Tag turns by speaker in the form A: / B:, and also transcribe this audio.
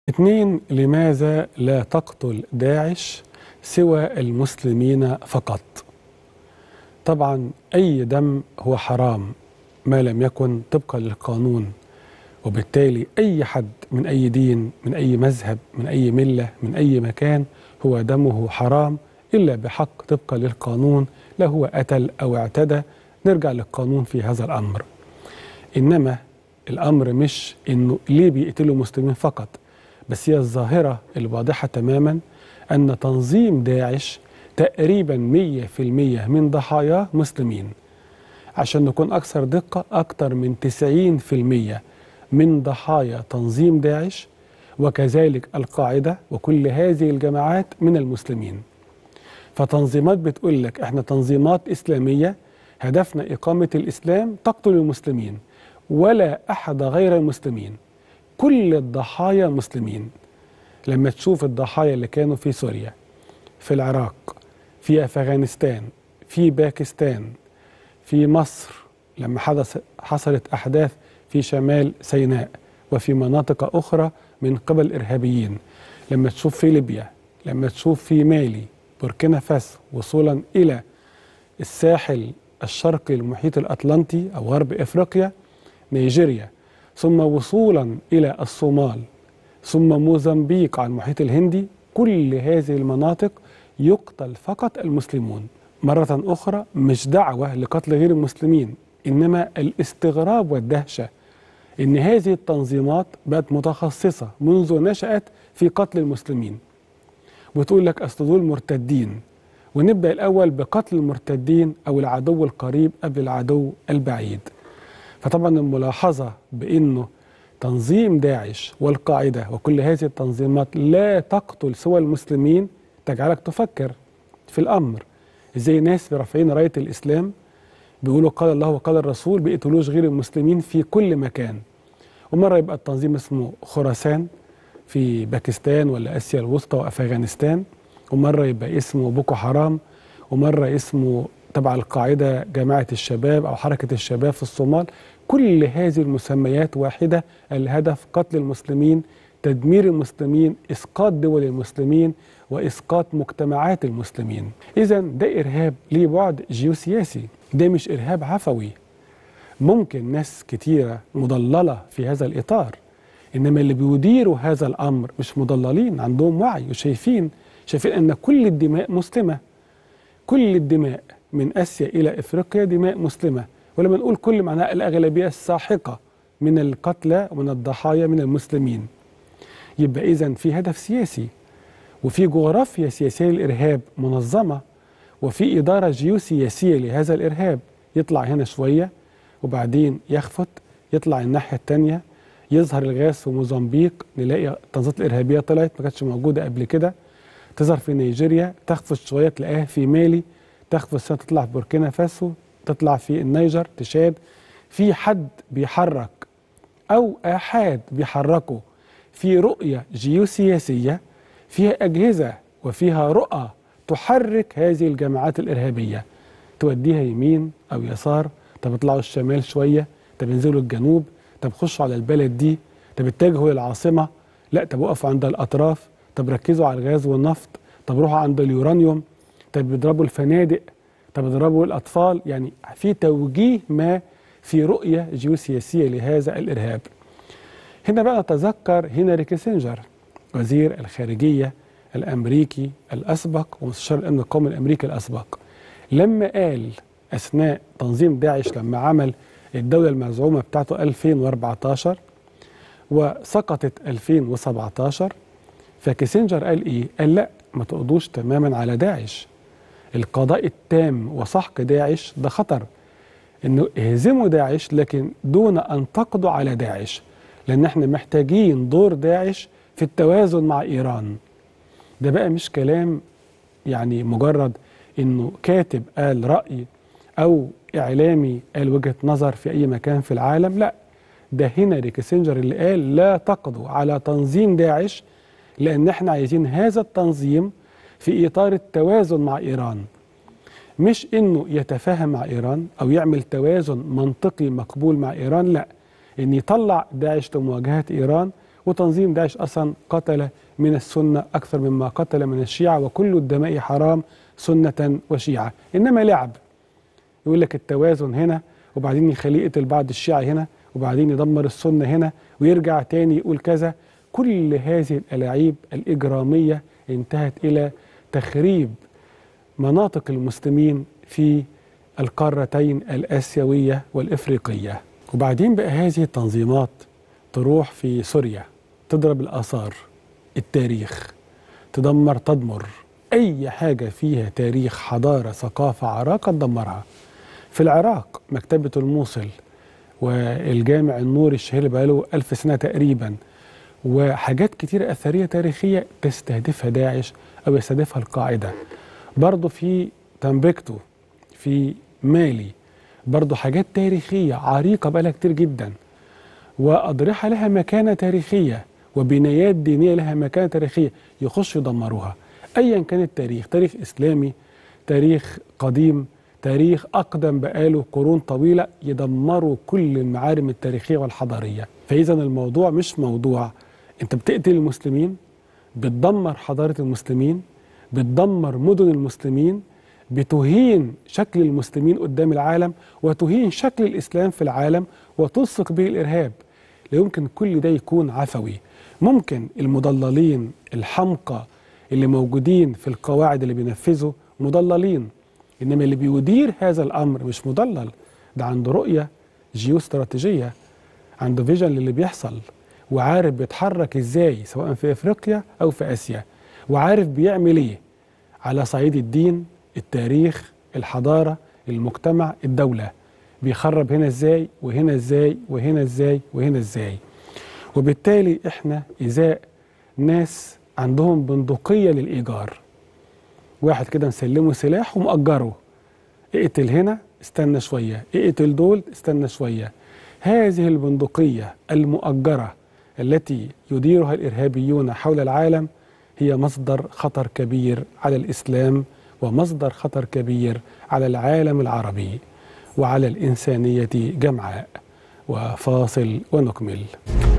A: اثنين لماذا لا تقتل داعش سوى المسلمين فقط طبعا أي دم هو حرام ما لم يكن طبقا للقانون وبالتالي أي حد من أي دين من أي مذهب من أي ملة من أي مكان هو دمه حرام إلا بحق طبقا للقانون لا هو قتل أو اعتدى نرجع للقانون في هذا الأمر إنما الأمر مش إنه ليه بيقتلوا مسلمين فقط بس هي الظاهرة الواضحة تماما أن تنظيم داعش تقريبا 100% من ضحاياه مسلمين عشان نكون أكثر دقة أكثر من 90% من ضحايا تنظيم داعش وكذلك القاعدة وكل هذه الجماعات من المسلمين فتنظيمات بتقول لك احنا تنظيمات إسلامية هدفنا إقامة الإسلام تقتل المسلمين ولا أحد غير المسلمين كل الضحايا مسلمين لما تشوف الضحايا اللي كانوا في سوريا في العراق في أفغانستان في باكستان في مصر لما حدث حصلت أحداث في شمال سيناء وفي مناطق أخرى من قبل إرهابيين لما تشوف في ليبيا لما تشوف في مالي بوركينا فاسو وصولا إلى الساحل الشرقي المحيط الأطلنطي أو غرب إفريقيا نيجيريا ثم وصولا إلى الصومال ثم موزمبيق على المحيط الهندي كل هذه المناطق يقتل فقط المسلمون مرة أخرى مش دعوة لقتل غير المسلمين إنما الاستغراب والدهشة إن هذه التنظيمات بقت متخصصة منذ نشأت في قتل المسلمين وتقول لك أصل دول مرتدين ونبدأ الأول بقتل المرتدين أو العدو القريب قبل العدو البعيد فطبعا الملاحظة بأنه تنظيم داعش والقاعدة وكل هذه التنظيمات لا تقتل سوى المسلمين تجعلك تفكر في الأمر إزاي ناس رافعين راية الإسلام بيقولوا قال الله وقال الرسول بيقتلوش غير المسلمين في كل مكان ومرة يبقى التنظيم اسمه خراسان في باكستان ولا آسيا الوسطى وأفغانستان ومرة يبقى اسمه بوكو حرام ومرة اسمه تبع القاعدة جماعة الشباب أو حركة الشباب في الصومال كل هذه المسميات واحدة الهدف قتل المسلمين تدمير المسلمين إسقاط دول المسلمين وإسقاط مجتمعات المسلمين إذا ده إرهاب ليه بعد جيوسياسي ده مش إرهاب عفوي ممكن ناس كتيرة مضللة في هذا الإطار إنما اللي بيديروا هذا الأمر مش مضللين عندهم وعي وشايفين شايفين أن كل الدماء مسلمة كل الدماء من آسيا إلى إفريقيا دماء مسلمة ولما نقول كل معناها الأغلبية الساحقة من القتلى ومن الضحايا من المسلمين يبقى إذا في هدف سياسي وفي جغرافيا سياسية للإرهاب منظمة وفي إدارة جيوسياسية لهذا الإرهاب يطلع هنا شوية وبعدين يخفت يطلع الناحية التانية يظهر الغاز في موزمبيق نلاقي التنظيمات الإرهابية طلعت ما كانتش موجودة قبل كده تظهر في نيجيريا تخفت شوية تلاقيها في مالي تخفت سنة تطلع في بوركينا فاسو تطلع في النيجر تشاد في حد بيحرك أو آحاد بيحركوا في رؤية جيوسياسية فيها أجهزة وفيها رؤى تحرك هذه الجماعات الإرهابية توديها يمين أو يسار طب اطلعوا الشمال شوية طب انزلوا الجنوب طب خشوا على البلد دي طب اتجهوا للعاصمة لا طب وقفوا عند الأطراف طب ركزوا على الغاز والنفط طب روحوا عند اليورانيوم طب اضربوا الفنادق طب اضربوا الأطفال يعني في توجيه ما في رؤية جيوسياسية لهذا الإرهاب هنا بقى نتذكر هنري كيسنجر وزير الخارجية الأمريكي الأسبق ومستشار الأمن القومي الأمريكي الأسبق لما قال أثناء تنظيم داعش لما عمل الدولة المزعومة بتاعته 2014 وسقطت 2017 فكيسنجر قال إيه؟ قال لا ما تقضوش تماما على داعش القضاء التام وسحق داعش ده خطر انه اهزموا داعش لكن دون ان تقضوا على داعش لان احنا محتاجين دور داعش في التوازن مع ايران ده بقى مش كلام يعني مجرد انه كاتب قال راي او اعلامي قال وجهه نظر في اي مكان في العالم لا ده هنري كيسنجر اللي قال لا تقضوا على تنظيم داعش لان احنا عايزين هذا التنظيم في اطار التوازن مع ايران مش انه يتفاهم مع ايران او يعمل توازن منطقي مقبول مع ايران لا ان يطلع داعش لمواجهه ايران وتنظيم داعش أصلا قتل من السنة أكثر مما قتل من الشيعة وكل الدماء حرام سنة وشيعة إنما لعب يقول لك التوازن هنا وبعدين يخليه يقتل بعض الشيعة هنا وبعدين يدمر السنة هنا ويرجع تاني يقول كذا كل هذه الألاعيب الإجرامية انتهت إلى تخريب مناطق المسلمين في القارتين الآسيوية والإفريقية وبعدين بقى هذه التنظيمات تروح في سوريا تضرب الآثار التاريخ تدمر تدمر أي حاجة فيها تاريخ حضارة ثقافة عراقة تدمرها في العراق مكتبة الموصل والجامع النوري الشهير بقاله ألف سنة تقريبا وحاجات كتير أثرية تاريخية تستهدفها داعش أو يستهدفها القاعدة برضه في تنبكتو في مالي برضه حاجات تاريخية عريقة بقالها كتير جدا وأضرحة لها مكانة تاريخية وبنايات دينية لها مكانة تاريخية يخشوا يدمروها أيا كان التاريخ تاريخ إسلامي تاريخ قديم تاريخ أقدم بقاله قرون طويلة يدمروا كل المعالم التاريخية والحضارية فإذا الموضوع مش موضوع أنت بتقتل المسلمين بتدمر حضارة المسلمين بتدمر مدن المسلمين بتهين شكل المسلمين قدام العالم وتهين شكل الإسلام في العالم وتلصق به الإرهاب لا يمكن كل ده يكون عفوي ممكن المضللين الحمقى اللي موجودين في القواعد اللي بينفذوا مضللين إنما اللي بيدير هذا الأمر مش مضلل ده عنده رؤية جيوستراتيجية عنده فيجن للي بيحصل وعارف بيتحرك ازاي سواء في افريقيا او في اسيا وعارف بيعمل ايه على صعيد الدين التاريخ الحضاره المجتمع الدوله بيخرب هنا ازاي وهنا ازاي وهنا ازاي وهنا ازاي وبالتالي احنا ازاء ناس عندهم بندقيه للايجار واحد كده مسلمه سلاح ومأجره اقتل هنا استنى شويه اقتل دول استنى شويه هذه البندقيه المؤجره التي يديرها الارهابيون حول العالم هي مصدر خطر كبير على الاسلام ومصدر خطر كبير على العالم العربي وعلى الانسانيه جمعاء وفاصل ونكمل